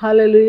hallelujah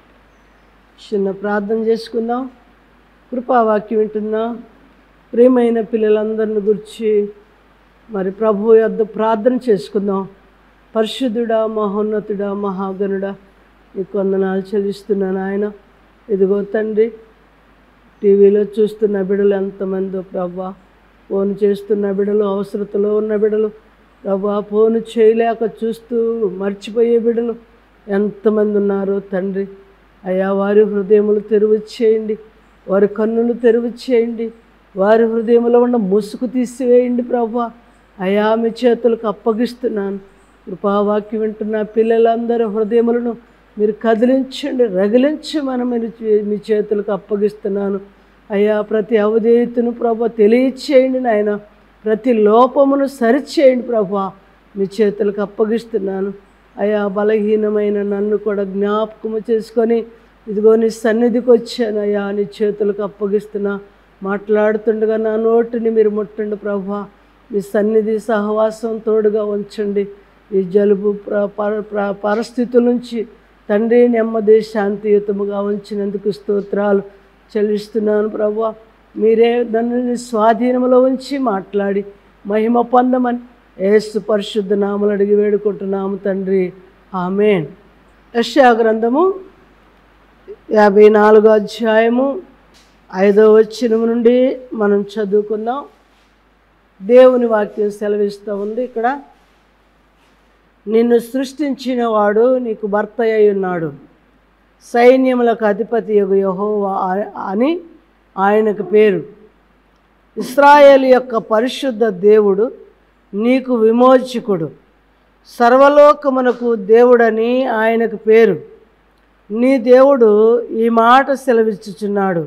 చిన్న ప్రార్థన చేసుకుందాం కృపావాక్యం వింటున్నాం ప్రియమైన పిల్లలందరిని గురించి మరి ప్రభు యొద్ద ప్రార్థన చేసుకుందాం పరిశుద్ధుడా మహోన్నతుడా మహాగణుడా నీకు వందనాలు చెల్లిస్తున్నాను ఆయన ఇదిగో తండ్రి టీవీలో చూస్తున్న బిడలు ఎంతమందో ప్రభా ఫోన్ చేస్తున్న బిడలు అవసరతలో ఉన్న బిడలు ప్రభా ఫోన్ చేయలేక చూస్తూ మర్చిపోయే బిడలు ఎంతమంది ఉన్నారో తండ్రి అయా వారి హృదయములు తెరువు చేయండి వారి కన్నులు తెరువు చేయండి వారి హృదయంలో ఉన్న ముసుగు తీసివేయండి ప్రభా అయా మీ చేతులకు అప్పగిస్తున్నాను కృపావాక్యం వింటున్న పిల్లలందరి హృదయములను మీరు కదిలించండి రగిలించమని మీరు చే- మీ చేతులకు అప్పగిస్తున్నాను అయ్యా ప్రతి అవధేయతను ప్రభా తెలియచేయండి నాయన ప్రతి లోపమును సరిచేయండి ప్రభా మీ చేతులకు అప్పగిస్తున్నాను అయా బలహీనమైన నన్ను కూడా జ్ఞాపకము చేసుకొని ఇదిగో నీ సన్నిధికి వచ్చాను అయ్యా నీ చేతులకు అప్పగిస్తున్నా మాట్లాడుతుండగా నా నోటిని మీరు ముట్టండి ప్రభా మీ సన్నిధి సహవాసం తోడుగా ఉంచండి ఈ జలుబు ప్ర పర- ప్ర- పరిస్థితుల నుంచి తండ్రి నెమ్మది శాంతియుతముగా ఉంచినందుకు స్తోత్రాలు చెల్లిస్తున్నాను ప్రభా మీరే నన్ను నీ స్వాధీనంలో ఉంచి మాట్లాడి మహిమ పొందమని ఏసు పరిశుద్ధ నామలు అడిగి వేడుకుంటున్నాము తండ్రి ఆమెన్ యెషయా గ్రంథము యాభై నాలుగో అధ్యాయము ఐదో వచనం నుండి మనం చదువుకుందాం దేవుని వాక్యం సెలవిస్తూ ఉంది ఇక్కడ నిన్ను సృష్టించిన వాడు నీకు భర్త అయి ఉన్నాడు సైన్యములకు అధిపతి యగు యెహోవా ఆ- అని ఆయనకు పేరు ఇస్రాయేల్ యొక్క పరిశుద్ధ దేవుడు నీకు విమోచకుడు సర్వలోకమునకు దేవుడని ఆయనకు పేరు నీ దేవుడు ఈ మాట సెలవిచ్చుచున్నాడు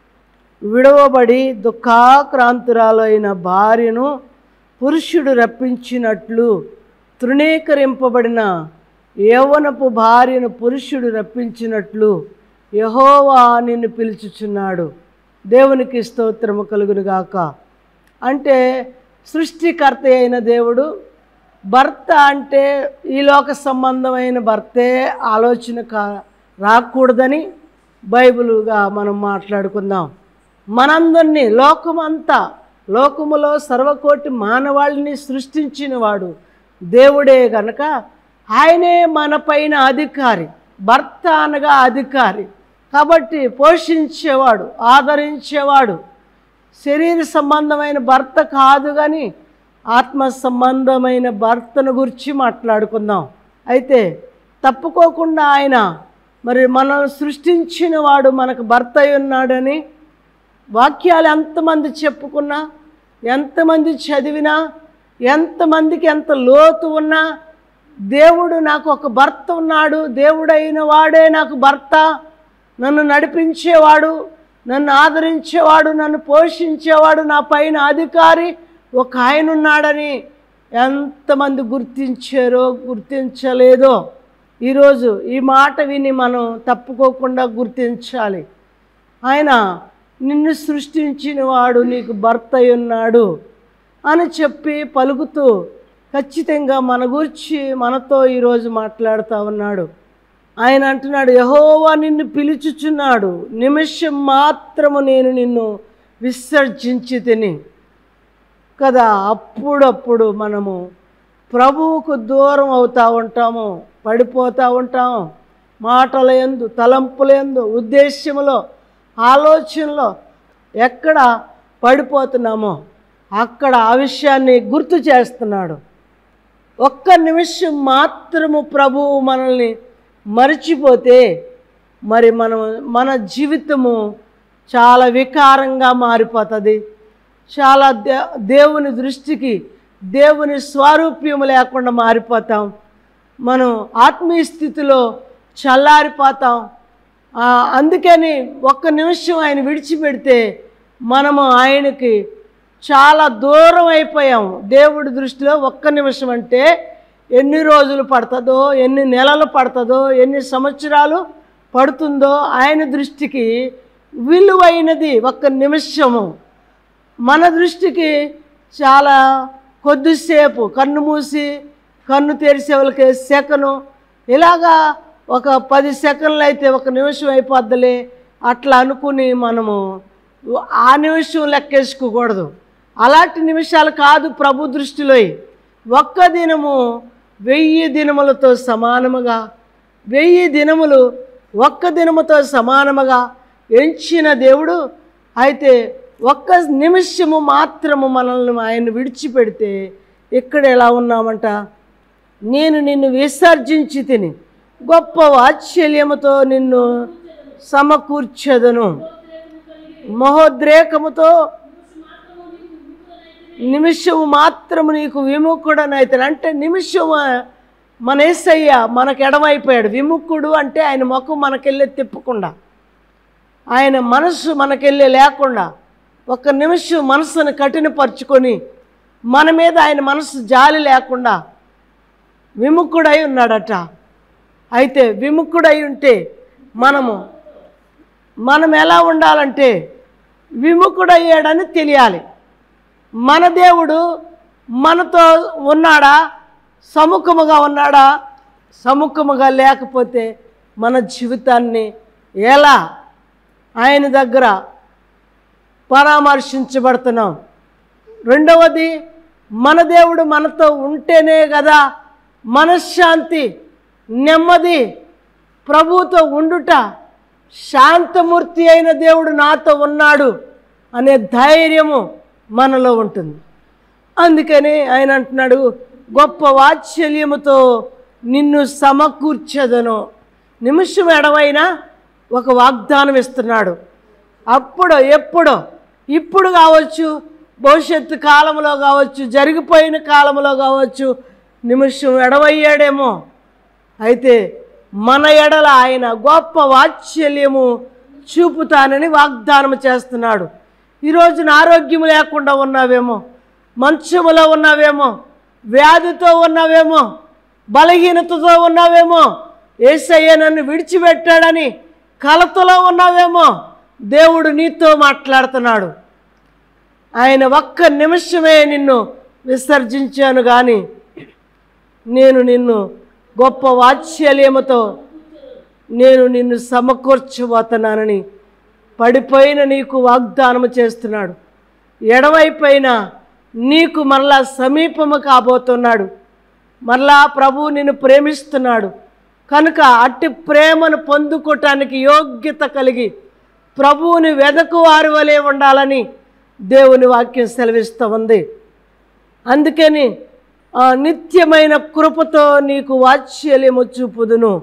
విడవబడి దుఃఖాక్రాంతురాలైన భార్యను పురుషుడు రప్పించినట్లు తృణీకరింపబడిన యౌవనపు భార్యను పురుషుడు రప్పించినట్లు యహోవా నిన్ను పిలుచుచున్నాడు దేవునికి స్తోత్రము కలుగునుగాక అంటే సృష్టికర్త అయిన దేవుడు భర్త అంటే ఈ లోక సంబంధమైన భర్తే ఆలోచన కా రాకూడదని బైబిలుగా మనం మాట్లాడుకుందాం మనందరినీ లోకమంతా లోకములో సర్వకోటి మానవాళిని సృష్టించిన వాడు దేవుడే గనక ఆయనే మన పైన అధికారి భర్త అనగా అధికారి కాబట్టి పోషించేవాడు ఆదరించేవాడు శరీర సంబంధమైన భర్త కాదు కానీ ఆత్మ సంబంధమైన భర్తను గురించి మాట్లాడుకుందాం అయితే తప్పుకోకుండా ఆయన మరి మనల్ని సృష్టించిన వాడు మనకు భర్త అయి ఉన్నాడని వాక్యాలు ఎంతమంది చెప్పుకున్నా ఎంతమంది చదివినా ఎంతమందికి ఎంత లోతు ఉన్నా దేవుడు నాకు ఒక భర్త ఉన్నాడు దేవుడైన వాడే నాకు భర్త నన్ను నడిపించేవాడు నన్ను ఆదరించేవాడు నన్ను పోషించేవాడు నా పైన అధికారి ఒక ఆయన ఉన్నాడని ఎంతమంది గుర్తించారో గుర్తించలేదో ఈరోజు ఈ మాట విని మనం తప్పుకోకుండా గుర్తించాలి ఆయన నిన్ను సృష్టించిన వాడు నీకు భర్త అయి ఉన్నాడు అని చెప్పి పలుకుతూ ఖచ్చితంగా మన గురించి మనతో ఈరోజు మాట్లాడుతూ ఉన్నాడు ఆయన అంటున్నాడు యహోవా నిన్ను పిలుచుచున్నాడు నిమిషం మాత్రము నేను నిన్ను విసర్జించి తిని కదా అప్పుడప్పుడు మనము ప్రభువుకు దూరం అవుతూ ఉంటాము పడిపోతూ ఉంటాము మాటల ఎందు తలంపుల ఎందు ఉద్దేశ్యములో ఆలోచనలో ఎక్కడ పడిపోతున్నామో అక్కడ ఆ విషయాన్ని గుర్తు చేస్తున్నాడు ఒక్క నిమిషం మాత్రము ప్రభువు మనల్ని మరిచిపోతే మరి మనం మన జీవితము చాలా వికారంగా మారిపోతుంది చాలా దే దేవుని దృష్టికి దేవుని స్వారూప్యము లేకుండా మారిపోతాం మనం ఆత్మీయ స్థితిలో చల్లారిపోతాం ఆ, అందుకని ఒక్క నిమిషం ఆయన విడిచిపెడితే మనము ఆయనకి చాలా దూరం అయిపోయాం దేవుడి దృష్టిలో ఒక్క నిమిషం అంటే ఎన్ని రోజులు పడుతుందో ఎన్ని నెలలు పడుతుందో ఎన్ని సంవత్సరాలు పడుతుందో ఆయన దృష్టికి విలువైనది ఒక్క నిమిషము మన దృష్టికి చాలా కొద్దిసేపు కన్ను మూసి కన్ను తెరిసే వాళ్ళకి సెకను ఇలాగా ఒక పది సెకండ్లు అయితే ఒక నిమిషం అయిపోద్దిలే అట్లా అనుకుని మనము ఆ నిమిషం లెక్కేసుకోకూడదు అలాంటి నిమిషాలు కాదు ప్రభు దృష్టిలో ఒక్క దినము వెయ్యి దినములతో సమానముగా వెయ్యి దినములు ఒక్క దినముతో సమానముగా ఎంచిన దేవుడు అయితే ఒక్క నిమిషము మాత్రము మనల్ని ఆయన విడిచిపెడితే ఇక్కడ ఎలా ఉన్నామంట నేను నిన్ను విసర్జించి తిని గొప్ప వాత్సల్యముతో నిన్ను సమకూర్చెదను మహోద్రేకముతో నిమిషము మాత్రము నీకు విముఖుడనైతాను అంటే నిమిషము మన ఏసయ్య మనకు ఎడమైపోయాడు విముఖుడు అంటే ఆయన ముఖం మనకెళ్ళే తిప్పకుండా ఆయన మనస్సు మనకెళ్ళే లేకుండా ఒక నిమిషం మనసును కఠినపరుచుకొని మన మీద ఆయన మనసు జాలి లేకుండా విముఖుడై ఉన్నాడట అయితే విముఖుడై ఉంటే మనము మనం ఎలా ఉండాలంటే విముఖుడయ్యాడని తెలియాలి మన దేవుడు మనతో ఉన్నాడా సముఖముగా ఉన్నాడా సముఖముగా లేకపోతే మన జీవితాన్ని ఎలా ఆయన దగ్గర పరామర్శించబడుతున్నాం రెండవది మన దేవుడు మనతో ఉంటేనే కదా మనశ్శాంతి నెమ్మది ప్రభువుతో ఉండుట శాంతమూర్తి అయిన దేవుడు నాతో ఉన్నాడు అనే ధైర్యము మనలో ఉంటుంది అందుకని ఆయన అంటున్నాడు గొప్ప వాత్సల్యముతో నిన్ను సమకూర్చదను నిమిషం ఎడవైనా ఒక వాగ్దానం ఇస్తున్నాడు అప్పుడు ఎప్పుడో ఇప్పుడు కావచ్చు భవిష్యత్తు కాలంలో కావచ్చు జరిగిపోయిన కాలంలో కావచ్చు నిమిషం ఎడవయ్యాడేమో అయితే మన ఎడల ఆయన గొప్ప వాత్సల్యము చూపుతానని వాగ్దానం చేస్తున్నాడు ఈరోజున ఆరోగ్యం లేకుండా ఉన్నావేమో మంచములో ఉన్నావేమో వ్యాధితో ఉన్నావేమో బలహీనతతో ఉన్నావేమో ఏసయ్య నన్ను విడిచిపెట్టాడని కలతలో ఉన్నావేమో దేవుడు నీతో మాట్లాడుతున్నాడు ఆయన ఒక్క నిమిషమే నిన్ను విసర్జించాను కానీ నేను నిన్ను గొప్ప వాత్సల్యముతో నేను నిన్ను సమకూర్చబోతున్నానని పడిపోయిన నీకు వాగ్దానము చేస్తున్నాడు ఎడవైపోయిన నీకు మరలా సమీపము కాబోతున్నాడు మరలా ప్రభువు నిన్ను ప్రేమిస్తున్నాడు కనుక అట్టి ప్రేమను పొందుకోవటానికి యోగ్యత కలిగి ప్రభువుని వెదకువారి వలె ఉండాలని దేవుని వాక్యం సెలవిస్తూ ఉంది అందుకని ఆ నిత్యమైన కృపతో నీకు వాత్సల్యము చూపుదును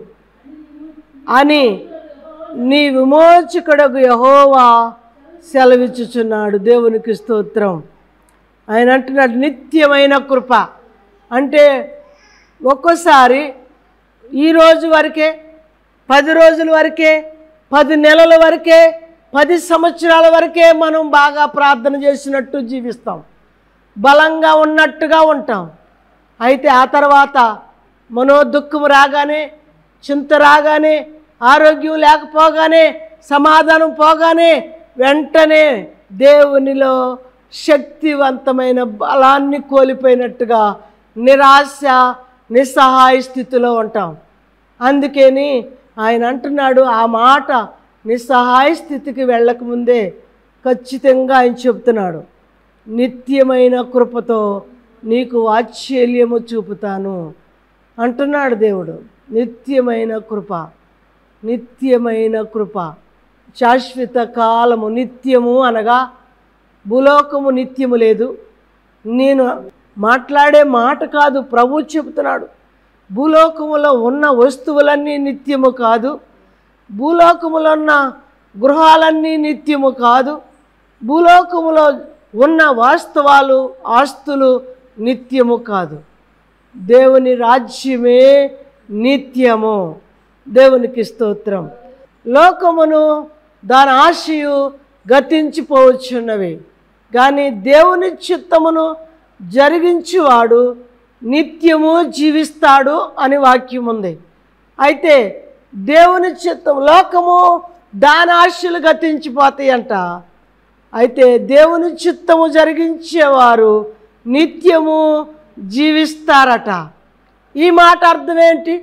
అని నీ విమోచకుడకు యహోవా సెలవిచ్చుచున్నాడు దేవునికి స్తోత్రం ఆయన అంటున్నాడు నిత్యమైన కృప అంటే ఒక్కోసారి ఈ రోజు వరకే పది రోజుల వరకే పది నెలల వరకే పది సంవత్సరాల వరకే మనం బాగా ప్రార్థన చేసినట్టు జీవిస్తాం బలంగా ఉన్నట్టుగా ఉంటాం అయితే ఆ తర్వాత మనో దుఃఖం రాగానే చింత రాగానే ఆరోగ్యం లేకపోగానే సమాధానం పోగానే వెంటనే దేవునిలో శక్తివంతమైన బలాన్ని కోల్పోయినట్టుగా నిరాశ నిస్సహాయ స్థితిలో ఉంటాం అందుకని ఆయన అంటున్నాడు ఆ మాట నిస్సహాయ స్థితికి వెళ్ళకముందే ఖచ్చితంగా ఆయన చెప్తున్నాడు నిత్యమైన కృపతో నీకు వాత్సల్యము చూపుతాను అంటున్నాడు దేవుడు నిత్యమైన కృప నిత్యమైన కృప శాశ్వత కాలము నిత్యము అనగా భూలోకము నిత్యము లేదు నేను మాట్లాడే మాట కాదు ప్రభు చెబుతున్నాడు భూలోకములో ఉన్న వస్తువులన్నీ నిత్యము కాదు భూలోకములో ఉన్న గృహాలన్నీ నిత్యము కాదు భూలోకములో ఉన్న వాస్తవాలు ఆస్తులు నిత్యము కాదు దేవుని రాజ్యమే నిత్యము దేవునికి స్తోత్రం లోకమును దాని ఆశయు గతించిపోవచ్చున్నవి కానీ దేవుని చిత్తమును జరిగించువాడు నిత్యము జీవిస్తాడు అని వాక్యం ఉంది అయితే దేవుని చిత్తం లోకము దాని ఆశలు గతించిపోతాయంట అయితే దేవుని చిత్తము జరిగించేవారు నిత్యము జీవిస్తారట ఈ మాట అర్థం ఏంటి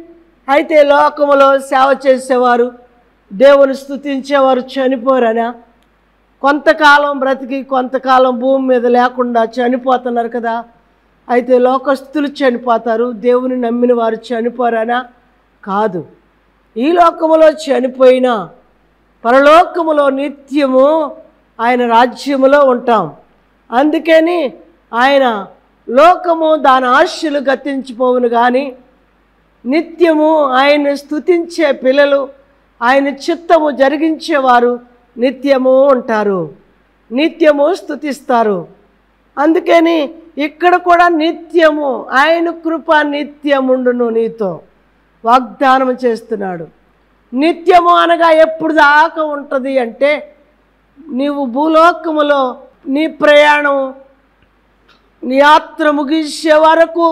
అయితే లోకములో సేవ చేసేవారు దేవుని స్తుతించేవారు చనిపోరనా కొంతకాలం బ్రతికి కొంతకాలం భూమి మీద లేకుండా చనిపోతున్నారు కదా అయితే లోకస్తులు చనిపోతారు దేవుని నమ్మిన వారు చనిపోరానా కాదు ఈ లోకములో చనిపోయినా పరలోకములో నిత్యము ఆయన రాజ్యములో ఉంటాం అందుకని ఆయన లోకము దాని ఆశలు గతించిపోవును కానీ నిత్యము ఆయన స్తుతించే పిల్లలు ఆయన చిత్తము జరిగించేవారు నిత్యము ఉంటారు నిత్యము స్తుతిస్తారు అందుకని ఇక్కడ కూడా నిత్యము ఆయన కృప నిత్యముండును నీతో వాగ్దానం చేస్తున్నాడు నిత్యము అనగా ఎప్పుడు దాకా ఉంటుంది అంటే నీవు భూలోకములో నీ ప్రయాణం నీ యాత్ర ముగించే వరకు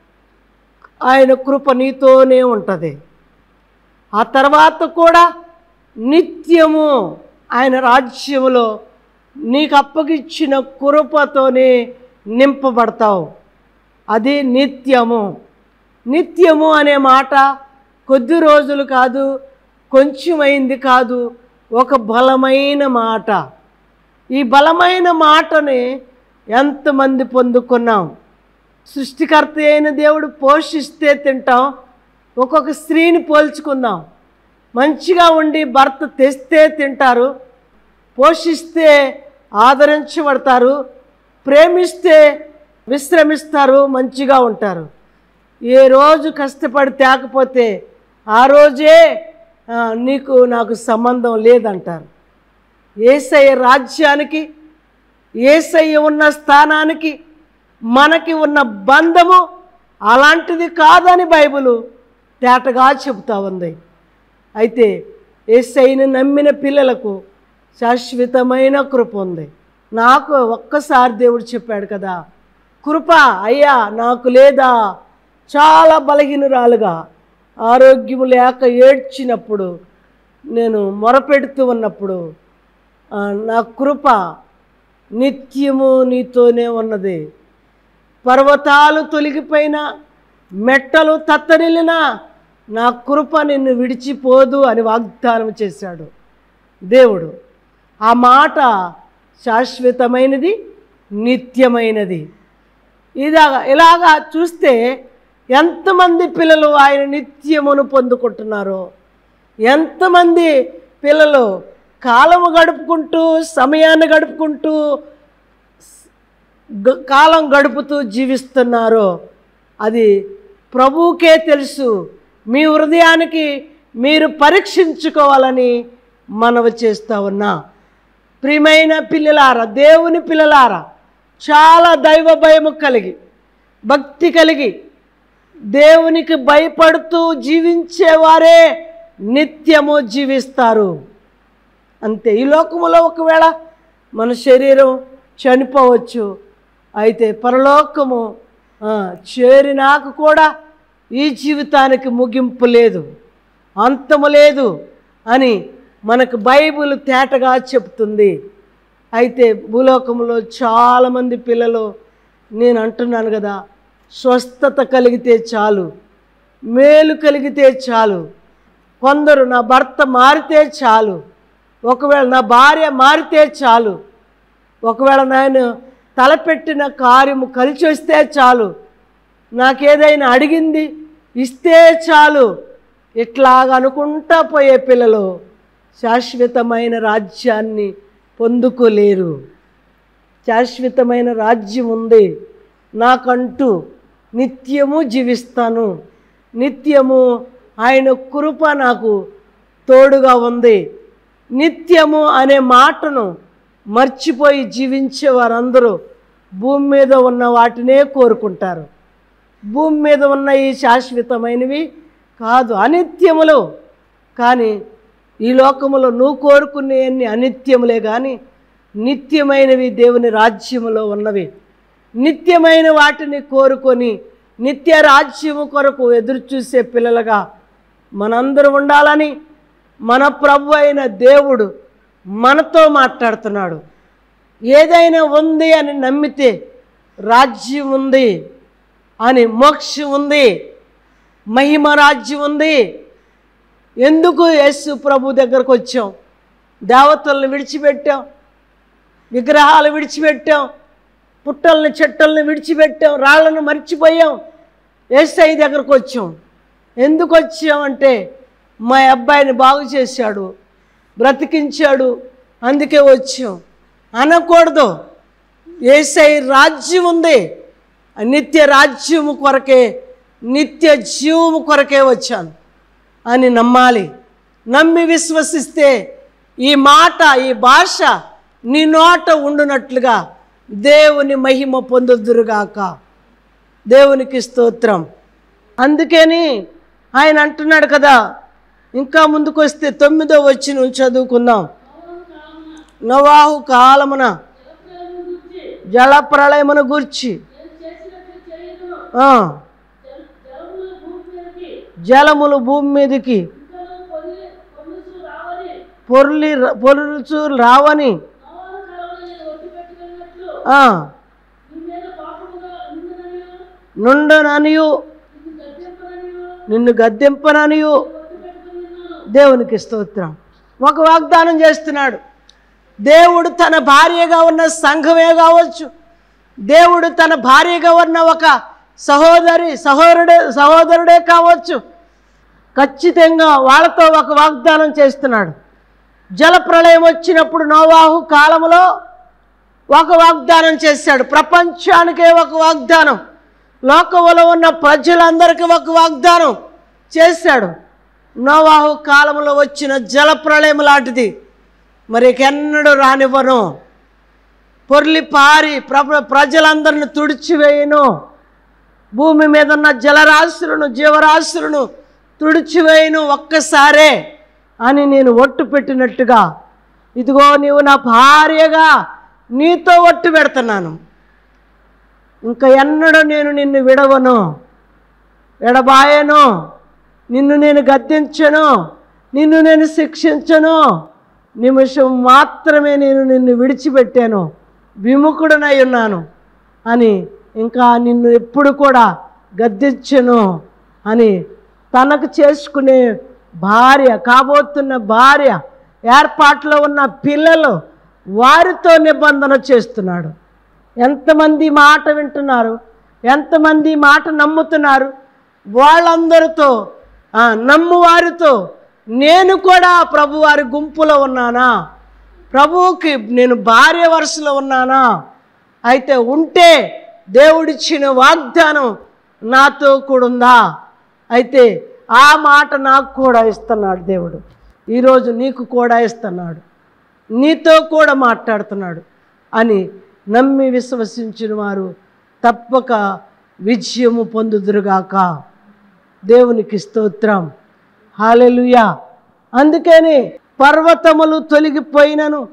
ఆయన కృప నీతోనే ఉంటుంది ఆ తర్వాత కూడా నిత్యము ఆయన రాజ్యములో నీకు అప్పగిచ్చిన కృపతోనే నింపబడతావు అది నిత్యము నిత్యము అనే మాట కొద్ది రోజులు కాదు కొంచెమైంది కాదు ఒక బలమైన మాట ఈ బలమైన మాటని ఎంతమంది పొందుకున్నాం సృష్టికర్త అయిన దేవుడు పోషిస్తే తింటాం ఒక్కొక్క స్త్రీని పోల్చుకుందాం మంచిగా ఉండి భర్త తెస్తే తింటారు పోషిస్తే ఆదరించబడతారు ప్రేమిస్తే విశ్రమిస్తారు మంచిగా ఉంటారు ఏ రోజు కష్టపడి తేకపోతే ఆ రోజే ఆ, నీకు నాకు సంబంధం లేదంటారు ఏసయ్య రాజ్యానికి ఏసయ్య ఉన్న స్థానానికి మనకి ఉన్న బంధము అలాంటిది కాదని బైబిలు తేటగా చెబుతా ఉంది అయితే ఏసైని నమ్మిన పిల్లలకు శాశ్వతమైన కృప ఉంది నాకు ఒక్కసారి దేవుడు చెప్పాడు కదా కృప అయ్యా నాకు లేదా చాలా బలహీనురాలుగా ఆరోగ్యము లేక ఏడ్చినప్పుడు నేను మొరపెడుతూ ఉన్నప్పుడు ఆ, నా కృప నిత్యము నీతోనే ఉన్నది పర్వతాలు తొలగిపోయినా మెట్టలు తత్తరిల్లినా నా కృప నిన్ను విడిచిపోదు అని వాగ్దానం చేశాడు దేవుడు ఆ మాట శాశ్వతమైనది నిత్యమైనది ఇలాగా ఇలాగా చూస్తే ఎంతమంది పిల్లలు ఆయన నిత్యమును పొందుకుంటున్నారో ఎంతమంది పిల్లలు కాలము గడుపుకుంటూ సమయాన్ని గడుపుకుంటూ గ- కాలం గడుపుతూ జీవిస్తున్నారో అది ప్రభువుకే తెలుసు మీ హృదయానికి మీరు పరీక్షించుకోవాలని మనవి చేస్తా ఉన్నా ప్రియమైన పిల్లలారా దేవుని పిల్లలారా చాలా దైవ భయము కలిగి భక్తి కలిగి దేవునికి భయపడుతూ జీవించేవారే నిత్యము జీవిస్తారు అంతే ఈ లోకములో ఒకవేళ మన శరీరం చనిపోవచ్చు అయితే పరలోకము ఆ, చేరినాక కూడా ఈ జీవితానికి ముగింపు లేదు అంతము లేదు అని మనకు బైబిల్ తేటగా చెప్తుంది అయితే భూలోకంలో చాలామంది పిల్లలు నేను అంటున్నాను కదా స్వస్థత కలిగితే చాలు మేలు కలిగితే చాలు కొందరు నా భర్త మారితే చాలు ఒకవేళ నా భార్య మారితే చాలు ఒకవేళ నేను తలపెట్టిన కార్యము కలిసి వస్తే చాలు నాకేదైనా అడిగింది ఇస్తే చాలు ఇట్లాగ అనుకుంటా పోయే పిల్లలు శాశ్వతమైన రాజ్యాన్ని పొందుకోలేరు శాశ్వతమైన రాజ్యం ఉంది నాకంటూ నిత్యము జీవిస్తాను నిత్యము ఆయన కృప నాకు తోడుగా ఉంది నిత్యము అనే మాటను మర్చిపోయి జీవించే వారందరూ భూమి మీద ఉన్న వాటినే కోరుకుంటారు భూమి మీద ఉన్న ఈ శాశ్వతమైనవి కాదు అనిత్యములు కానీ ఈ లోకములో నువ్వు కోరుకునేవన్నీ అనిత్యములే కానీ నిత్యమైనవి దేవుని రాజ్యములో ఉన్నవి నిత్యమైన వాటిని కోరుకొని నిత్య రాజ్యము కొరకు ఎదురు చూసే పిల్లలుగా మనందరం ఉండాలని మన ప్రభు అయిన దేవుడు మనతో మాట్లాడుతున్నాడు ఏదైనా ఉంది అని నమ్మితే రాజ్యం ఉంది అని మోక్షం ఉంది మహిమ రాజ్యం ఉంది ఎందుకు యేసు ప్రభు దగ్గరకు వచ్చాం దేవతలను విడిచిపెట్టాం విగ్రహాలు విడిచిపెట్టాం పుట్టల్ని చెట్టల్ని విడిచిపెట్టాం రాళ్ళను మర్చిపోయాం ఏసై దగ్గరకు వచ్చాం ఎందుకు వచ్చామంటే మా అబ్బాయిని బాగు చేశాడు బ్రతికించాడు అందుకే వచ్చాం అనకూడదు ఏసై రాజ్యం ఉంది ఆ నిత్య రాజ్యము కొరకే నిత్య జీవము కొరకే వచ్చాను అని నమ్మాలి నమ్మి విశ్వసిస్తే ఈ మాట ఈ భాష నీ నోట ఉండునట్లుగా దేవుని మహిమ పొందుదురుగాక దేవునికి స్తోత్రం అందుకని ఆయన అంటున్నాడు కదా ఇంకా ముందుకు వస్తే తొమ్మిదో వచ్చి నువ్వు చదువుకుందాం నవాహు కాలమున జల ప్రళయమును గూర్చి ఆ, జలములు భూమి మీదకి పొర్లి పొరుచు రావని ఆ, నుండననియు నిన్ను గద్దెంపననియు దేవునికి స్తోత్రం ఒక వాగ్దానం చేస్తున్నాడు దేవుడు తన భార్యగా ఉన్న సంఘమే కావచ్చు దేవుడు తన భార్యగా ఉన్న ఒక సహోదరి సహోదరుడే సహోదరుడే కావచ్చు ఖచ్చితంగా వాళ్ళతో ఒక వాగ్దానం చేస్తున్నాడు జల ప్రళయం వచ్చినప్పుడు నోవాహు కాలంలో ఒక వాగ్దానం చేశాడు ప్రపంచానికే ఒక వాగ్దానం లోకంలో ఉన్న ప్రజలందరికీ ఒక వాగ్దానం చేశాడు నోవాహు కాలంలో వచ్చిన జల ప్రళయం లాంటిది మరి ఎన్నడూ రానివ్వను పొర్లి పారి ప్ర ప్రజలందరిని తుడిచివేయను భూమి మీద ఉన్న జలరాశులను జీవరాశులను తుడిచివేయను ఒక్కసారే అని నేను ఒట్టు పెట్టినట్టుగా ఇదిగో నీవు నా భార్యగా నీతో ఒట్టు పెడుతున్నాను ఇంకా ఎన్నడూ నేను నిన్ను విడవను ఎడబాయను నిన్ను నేను గద్దించను నిన్ను నేను శిక్షించను నిమిషం మాత్రమే నేను నిన్ను విడిచిపెట్టాను విముఖుడనై ఉన్నాను అని ఇంకా నిన్ను ఎప్పుడు కూడా గద్దించను అని తనకు చేసుకునే భార్య కాబోతున్న భార్య ఏర్పాట్లో ఉన్న పిల్లలు వారితో నిబంధన చేస్తున్నాడు ఎంతమంది మాట వింటున్నారు ఎంతమంది మాట నమ్ముతున్నారు వాళ్ళందరితో ఆ, నమ్మువారితో నేను కూడా ప్రభువారి గుంపులో ఉన్నానా ప్రభువుకి నేను భార్య వరుసలో ఉన్నానా అయితే ఉంటే దేవుడిచ్చిన వాగ్దానం నాతో కూడా ఉందా అయితే ఆ మాట నాకు కూడా ఇస్తున్నాడు దేవుడు ఈరోజు నీకు కూడా ఇస్తున్నాడు నీతో కూడా మాట్లాడుతున్నాడు అని నమ్మి విశ్వసించిన వారు తప్పక విజయము పొందుదురుగాక దేవునికి స్తోత్రం హాలెలుయా అందుకని పర్వతములు తొలగిపోయినను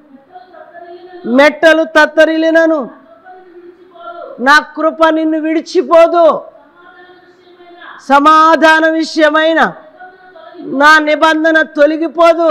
మెట్టలు తత్తరిలినను నా కృప నిన్ను విడిచిపోదు సమాధాన విషయమైన నా నిబంధన తొలగిపోదు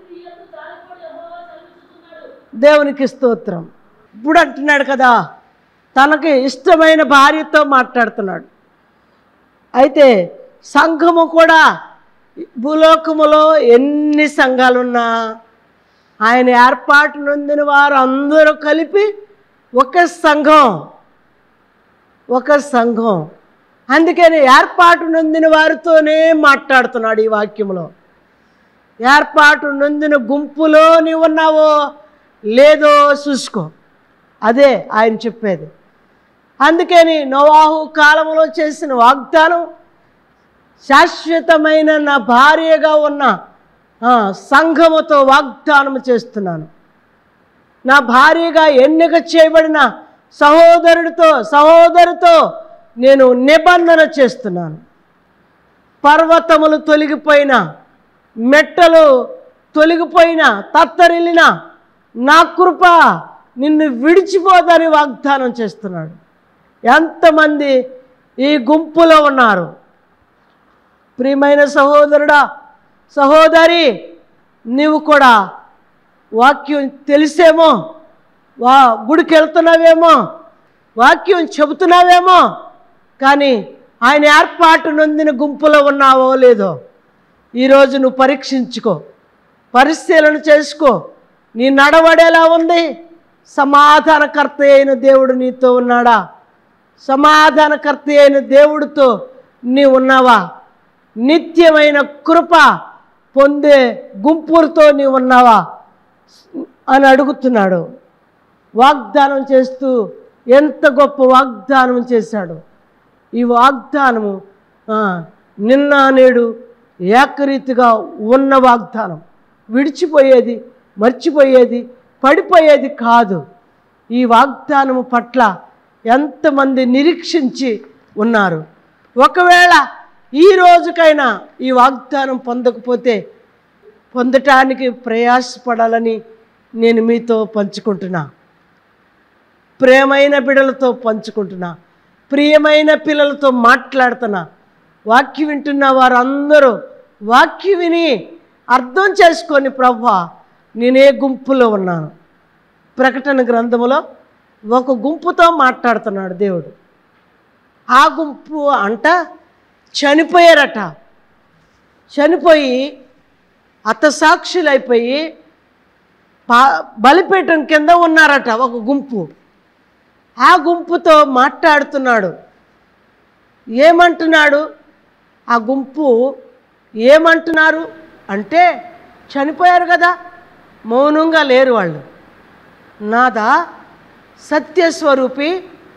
దేవునికి స్తోత్రం ఇప్పుడు అంటున్నాడు కదా తనకి ఇష్టమైన భార్యతో మాట్లాడుతున్నాడు అయితే సంఘము కూడా భూలోకములో ఎన్ని సంఘాలున్నా ఆయన ఏర్పాటు నొందిన వారు అందరూ కలిపి ఒక సంఘం ఒక సంఘం అందుకని ఏర్పాటు నొందిన వారితోనే మాట్లాడుతున్నాడు ఈ వాక్యంలో ఏర్పాటు నొందిన గుంపులో నీవు ఉన్నావో లేదో చూసుకో అదే ఆయన చెప్పేది అందుకని నోవాహు కాలంలో చేసిన వాగ్దానం శాశ్వతమైన నా భార్యగా ఉన్న ఆ, సంఘముతో వాగ్దానం చేస్తున్నాను నా భార్యగా ఎన్నిక చేయబడిన సహోదరుడితో సహోదరితో నేను నిబంధన చేస్తున్నాను పర్వతములు తొలగిపోయిన మెట్టలు తొలగిపోయిన తత్తరిల్లిన నా కృప నిన్ను విడిచిపోదని వాగ్దానం చేస్తున్నాడు ఎంతమంది ఈ గుంపులో ఉన్నారు ప్రియమైన సహోదరుడా సహోదరి నీవు కూడా వాక్యం తెలిసేమో వా గుడికి వెళ్తున్నావేమో వాక్యం చెబుతున్నావేమో కానీ ఆయన ఏర్పాటు నొందిన గుంపులో ఉన్నావో లేదో ఈరోజు నువ్వు పరీక్షించుకో పరిశీలన చేసుకో నీ నడవడేలా ఉంది సమాధానకర్త అయిన దేవుడు నీతో ఉన్నాడా సమాధానకర్త అయిన దేవుడితో నీ ఉన్నావా నిత్యమైన కృప పొందే గుంపులతో నీ ఉన్నావా అని అడుగుతున్నాడు వాగ్దానం చేస్తూ ఎంత గొప్ప వాగ్దానం చేశాడు ఈ వాగ్దానము ఆ, నిన్న నేడు ఏకరీతిగా ఉన్న వాగ్దానం విడిచిపోయేది మర్చిపోయేది పడిపోయేది కాదు ఈ వాగ్దానము పట్ల ఎంతమంది నిరీక్షించి ఉన్నారు ఒకవేళ ఈ రోజుకైనా ఈ వాగ్దానం పొందకపోతే పొందటానికి ప్రయాసపడాలని నేను మీతో పంచుకుంటున్నా ప్రేమైన బిడ్డలతో పంచుకుంటున్నా ప్రియమైన పిల్లలతో మాట్లాడుతున్నా వాక్యం వింటున్న వారందరూ వాక్యం విని అర్థం చేసుకొని ప్రభా నేనే గుంపులో ఉన్నాను ప్రకటన గ్రంథములో ఒక గుంపుతో మాట్లాడుతున్నాడు దేవుడు ఆ గుంపు అంట చనిపోయారట చనిపోయి అతసాక్షులైపోయి పా బలిపీఠం కింద ఉన్నారట ఒక గుంపు ఆ గుంపుతో మాట్లాడుతున్నాడు ఏమంటున్నాడు ఆ గుంపు ఏమంటున్నారు అంటే చనిపోయారు కదా మౌనంగా లేరు వాళ్ళు నాదా సత్యస్వరూపి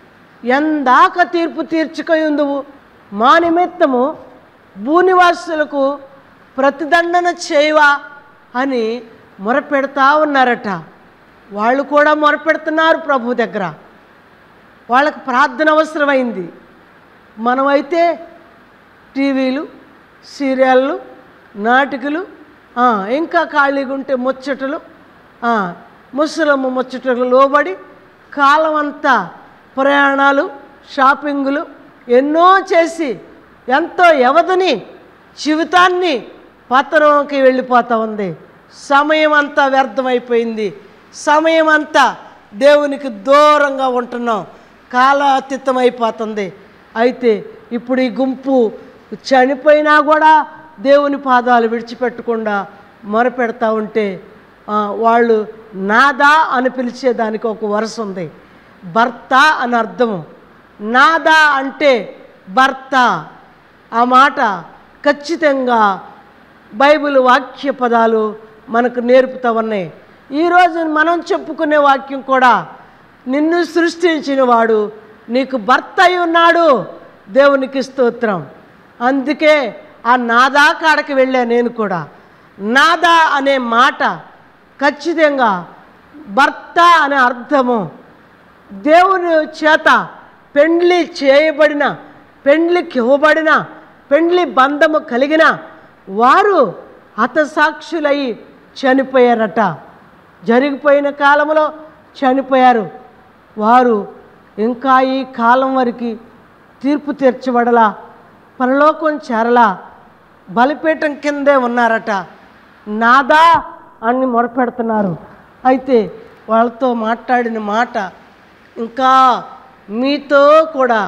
ఎందాక తీర్పు తీర్చుకయుందువు మా నిమిత్తము భూనివాసులకు ప్రతిదండన చేయవా అని మొరపెడతా ఉన్నారట వాళ్ళు కూడా మొరపెడుతున్నారు ప్రభు దగ్గర వాళ్ళకి ప్రార్థన అవసరమైంది మనమైతే టీవీలు సీరియళ్ళు నాటికలు ఆ, ఇంకా ఖాళీగా ఉంటే ముచ్చటలు ఆ, ముసలమ్మ ముచ్చటలు లోబడి కాలం అంతా ప్రయాణాలు షాపింగులు ఎన్నో చేసి ఎంతో వ్యవధిని జీవితాన్ని పతనంకి వెళ్ళిపోతా ఉంది సమయం అంతా వ్యర్థమైపోయింది సమయం అంతా దేవునికి దూరంగా ఉంటున్నాం కాలాతీతం అయిపోతుంది అయితే ఇప్పుడు ఈ గుంపు చనిపోయినా కూడా దేవుని పాదాలు విడిచిపెట్టకుండా మొరపెడతా ఉంటే ఆ, వాళ్ళు నాదా అని పిలిచేదానికి ఒక వరుస ఉంది భర్త అని అర్థము నాదా అంటే భర్త ఆ మాట ఖచ్చితంగా బైబిల్ వాక్య పదాలు మనకు నేర్పుతా ఉన్నాయి ఈరోజు మనం చెప్పుకునే వాక్యం కూడా నిన్ను సృష్టించిన వాడు నీకు భర్త అయి ఉన్నాడు దేవునికి స్తోత్రం అందుకే ఆ నాదా కాడకి వెళ్ళా నేను కూడా నాదా అనే మాట ఖచ్చితంగా భర్త అనే అర్థము దేవుని చేత పెండ్లి చేయబడిన పెండ్లికి ఇవ్వబడిన పెండ్లి బంధము కలిగిన వారు హతసాక్షులై చనిపోయారట జరిగిపోయిన కాలంలో చనిపోయారు వారు ఇంకా ఈ కాలం వరకు తీర్పు తీర్చబడలా పరలోకం చేరలా బలిపీఠం కిందే ఉన్నారట నాదా అని మొరపెడుతున్నారు అయితే వాళ్ళతో మాట్లాడిన మాట ఇంకా మీతో కూడా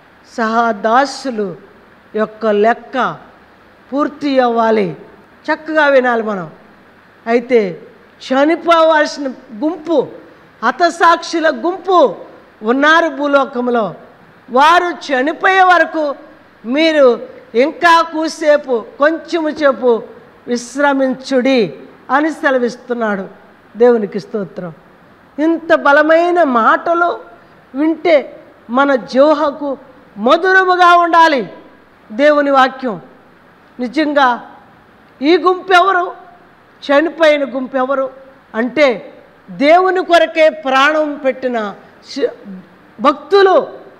సహదాసులు యొక్క లెక్క పూర్తి అవ్వాలి చక్కగా వినాలి మనం అయితే చనిపోవాల్సిన గుంపు హతసాక్షుల గుంపు ఉన్నారు భూలోకంలో వారు చనిపోయే వరకు మీరు ఇంకా కూసేపు కొంచెము సేపు విశ్రమించుడి అని సెలవిస్తున్నాడు దేవునికి స్తోత్రం ఇంత బలమైన మాటలు వింటే మన జోహకు మధురముగా ఉండాలి దేవుని వాక్యం నిజంగా ఈ గుంపు ఎవరు చనిపోయిన గుంపు ఎవరు అంటే దేవుని కొరకే ప్రాణం పెట్టిన శ- భక్తులు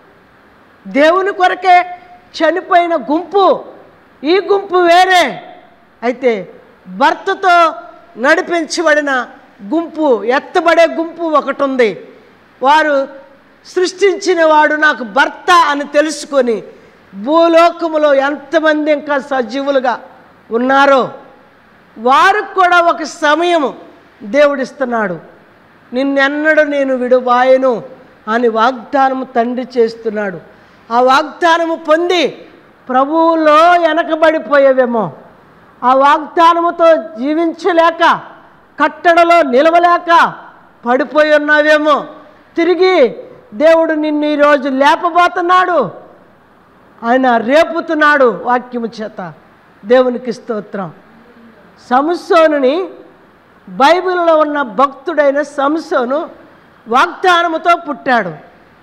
దేవుని కొరకే చనిపోయిన గుంపు ఈ గుంపు వేరే అయితే భర్తతో నడిపించబడిన గుంపు ఎత్తబడే గుంపు ఒకటి ఉంది వారు సృష్టించిన వాడు నాకు భర్త అని తెలుసుకొని భూలోకములో ఎంతమంది ఇంకా సజీవులుగా ఉన్నారో వారికి కూడా ఒక సమయము దేవుడిస్తున్నాడు నిన్నెన్నడు నేను విడువాయను అని వాగ్దానము తండ్రి చేస్తున్నాడు ఆ వాగ్దానము పొంది ప్రభువులో వెనకబడిపోయేవేమో ఆ వాగ్దానముతో జీవించలేక కట్టడలో నిలవలేక పడిపోయి ఉన్నావేమో తిరిగి దేవుడు నిన్ను ఈరోజు లేపబోతున్నాడు ఆయన రేపుతున్నాడు వాక్యము చేత దేవునికి స్తోత్రం సంసోనుని బైబిల్లో ఉన్న భక్తుడైన సంసోను వాగ్దానముతో పుట్టాడు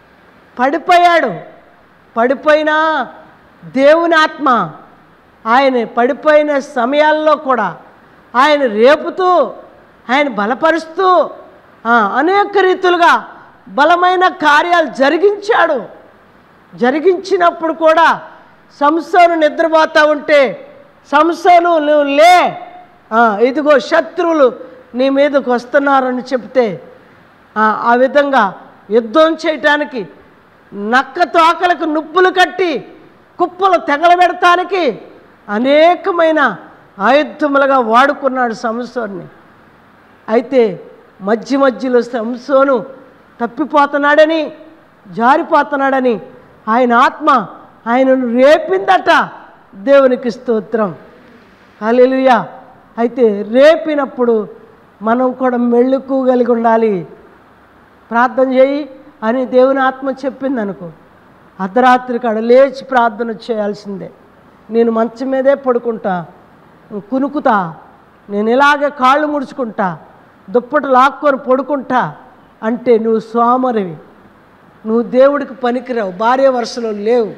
పడిపోయాడు పడిపోయినా దేవుని ఆత్మ ఆయన పడిపోయిన సమయాల్లో కూడా ఆయన రేపుతూ ఆయన బలపరుస్తూ ఆ, అనేక రీతులుగా బలమైన కార్యాలు జరిగించాడు జరిగించినప్పుడు కూడా సంసోను నిద్రపోతూ ఉంటే సంసోను నువ్వు లే ఆ, ఇదిగో శత్రువులు నీ మీదకు వస్తున్నారని చెప్తే ఆ, ఆ విధంగా యుద్ధం చేయటానికి నక్క తోకలకు నుప్పులు కట్టి కుప్పలు తెగలబెడటానికి అనేకమైన ఆయుధములుగా వాడుకున్నాడు సంసోన్ని అయితే మధ్య మధ్యలో సంసోను తప్పిపోతున్నాడని జారిపోతున్నాడని ఆయన ఆత్మ ఆయనను రేపిందట దేవునికి స్తోత్రం హల్లెలూయా అయితే రేపినప్పుడు మనం కూడా మెళ్ళుకు కలిగి ఉండాలి ప్రార్థన చేయి అని దేవుని ఆత్మ చెప్పింది అనుకో అర్ధరాత్రి కాడ లేచి ప్రార్థన చేయాల్సిందే నేను మంచం మీదే పడుకుంటా కునుకుతా నేను ఇలాగే కాళ్ళు ముడుచుకుంటా దుప్పటి లాక్కొని పడుకుంటా అంటే నువ్వు సోమరివి నువ్వు దేవుడికి పనికిరావు భార్య వరుసలో లేవు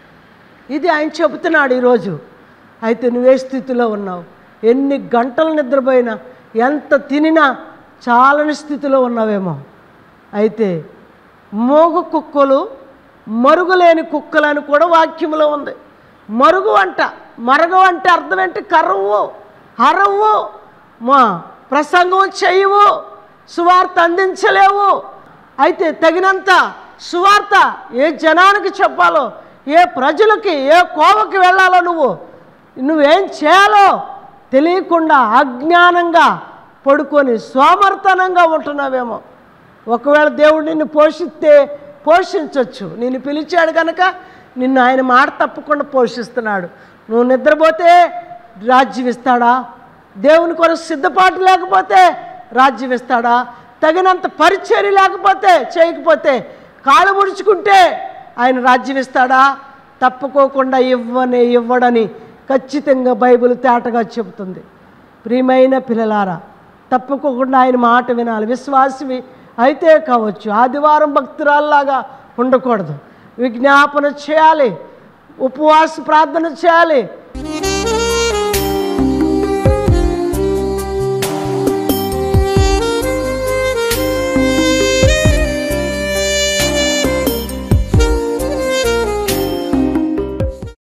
ఇది ఆయన చెబుతున్నాడు ఈరోజు అయితే నువ్వే స్థితిలో ఉన్నావు ఎన్ని గంటలు నిద్రపోయినా ఎంత తినినా చాలని స్థితిలో ఉన్నావేమో అయితే మోగు కుక్కలు మరుగులేని కుక్కలని కూడా వాక్యములో ఉంది మరుగు అంట మరగు అంటే అర్థం ఏంటి కర్రవు హరవు మా ప్రసంగం చేయవు సువార్త అందించలేవు అయితే తగినంత సువార్త ఏ జనానికి చెప్పాలో ఏ ప్రజలకి ఏ కోవకి వెళ్ళాలో నువ్వు నువ్వేం చేయాలో తెలియకుండా అజ్ఞానంగా పడుకొని సోమర్తనంగా ఉంటున్నావేమో ఒకవేళ దేవుడు నిన్ను పోషిస్తే పోషించవచ్చు నిన్ను పిలిచాడు కనుక నిన్ను ఆయన మాట తప్పకుండా పోషిస్తున్నాడు నువ్వు నిద్రపోతే రాజ్యం ఇస్తాడా దేవుని కొరకు సిద్ధపాటు లేకపోతే రాజ్యం ఇస్తాడా తగినంత పరిచర్య లేకపోతే చేయకపోతే కాళ్ళు ముడుచుకుంటే ఆయన రాజ్యం ఇస్తాడా తప్పుకోకుండా ఇవ్వనే ఇవ్వడని ఖచ్చితంగా బైబిల్ తేటగా చెబుతుంది ప్రియమైన పిల్లలారా తప్పుకోకుండా ఆయన మాట వినాలి విశ్వాసవి అయితే కావచ్చు ఆదివారం భక్తురాల్లాగా ఉండకూడదు విజ్ఞాపన చేయాలి ఉపవాస ప్రార్థన చేయాలి